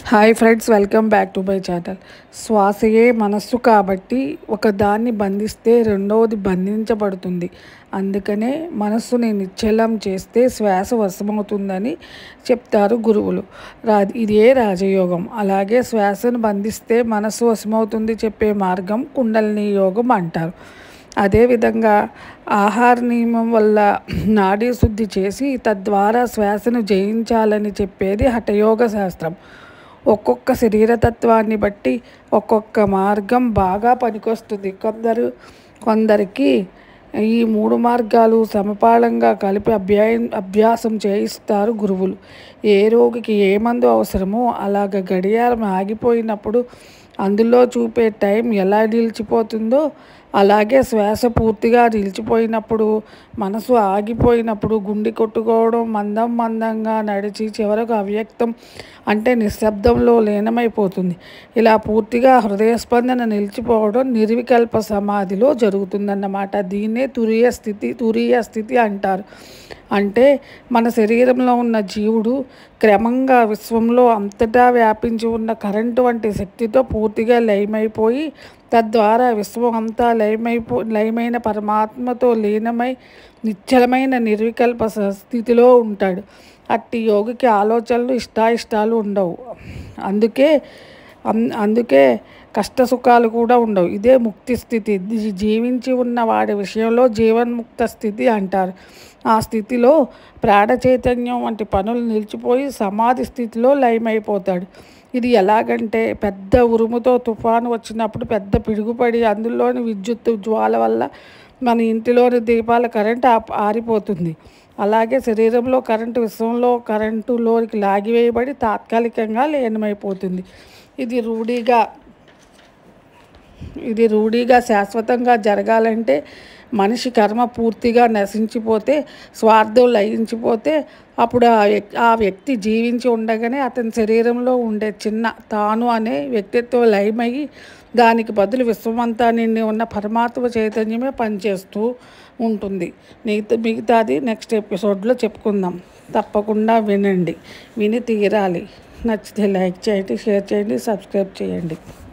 hi friends welcome back to my channel శ్వాసయే మనస్సు కాబట్టి ఒక దాన్ని బంధిస్తే రెండవది బంధించబడుతుంది అందుకనే మనస్సుని నిశ్చలం చేస్తే శ్వాస వశమవుతుందని చెప్తారు గురువులు రా ఇదే రాజయోగం అలాగే శ్వాసను బంధిస్తే మనస్సు వశమవుతుంది చెప్పే మార్గం కుండలిని యోగం అంటారు అదేవిధంగా ఆహార నియమం వల్ల నాడీ శుద్ధి చేసి తద్వారా శ్వాసను జయించాలని చెప్పేది హఠయోగ శాస్త్రం ఒక్కొక్క శరీరతత్వాన్ని బట్టి ఒక్కొక్క మార్గం బాగా పనికొస్తుంది కొందరు కొందరికి ఈ మూడు మార్గాలు సమపాళంగా కలిపి అభ్యాయం అభ్యాసం చేయిస్తారు గురువులు ఏ రోగికి ఏ మందు అవసరమో అలాగ గడియారం ఆగిపోయినప్పుడు అందులో చూపే టైం ఎలా నిలిచిపోతుందో అలాగే శ్వాస పూర్తిగా నిలిచిపోయినప్పుడు మనసు ఆగిపోయినప్పుడు గుండె కొట్టుకోవడం మందం మందంగా నడిచి చివరకు అవ్యక్తం అంటే నిశ్శబ్దంలో లీనమైపోతుంది ఇలా పూర్తిగా హృదయ స్పందన నిలిచిపోవడం నిర్వికల్ప సమాధిలో జరుగుతుందన్నమాట దీన్నే తురియ స్థితి తురియ స్థితి అంటారు అంటే మన శరీరంలో ఉన్న జీవుడు క్రమంగా విశ్వంలో అంతటా వ్యాపించి ఉన్న కరెంటు వంటి శక్తితో పూర్తిగా లయమైపోయి తద్వారా విశ్వం అంతా లయమైపో లయమైన పరమాత్మతో లీనమై నిశ్చలమైన నిర్వికల్ప స- స్థితిలో ఉంటాడు అట్టి యోగికి ఆలోచనలు ఇష్టాయిష్టాలు ఉండవు అందుకే అం- అందుకే కష్ట సుఖాలు కూడా ఉండవు ఇదే ముక్తి స్థితి జీ- జీవించి ఉన్న వాడి విషయంలో జీవన్ముక్త స్థితి అంటారు ఆ స్థితిలో ప్రాణ చైతన్యం వంటి పనులు నిలిచిపోయి సమాధి స్థితిలో లయమైపోతాడు ఇది ఎలాగంటే పెద్ద ఉరుముతో తుఫాను వచ్చినప్పుడు పెద్ద పిడుగుపడి అందులోని విద్యుత్ జ్వాల వల్ల మన ఇంటిలోని దీపాల కరెంట్ ఆప్ ఆరిపోతుంది అలాగే శరీరంలో కరెంటు విశ్వంలో కరెంటులోకి లాగివేయబడి తాత్కాలికంగా లీనమైపోతుంది ఇది రూఢీగా ఇది రూఢీగా శాశ్వతంగా జరగాలంటే మనిషి కర్మ పూర్తిగా నశించిపోతే స్వార్థం లయించిపోతే అప్పుడు ఆ వ్యక్ ఆ వ్యక్తి జీవించి ఉండగానే అతని శరీరంలో ఉండే చిన్న తాను అనే వ్యక్తిత్వం లయమయ్యి దానికి బదులు విశ్వమంతా నిండి ఉన్న పరమాత్మ చైతన్యమే పనిచేస్తూ ఉంటుంది మిగతా మిగతాది నెక్స్ట్ ఎపిసోడ్లో చెప్పుకుందాం తప్పకుండా వినండి విని తీరాలి నచ్చితే లైక్ చేయండి షేర్ చేయండి సబ్స్క్రైబ్ చేయండి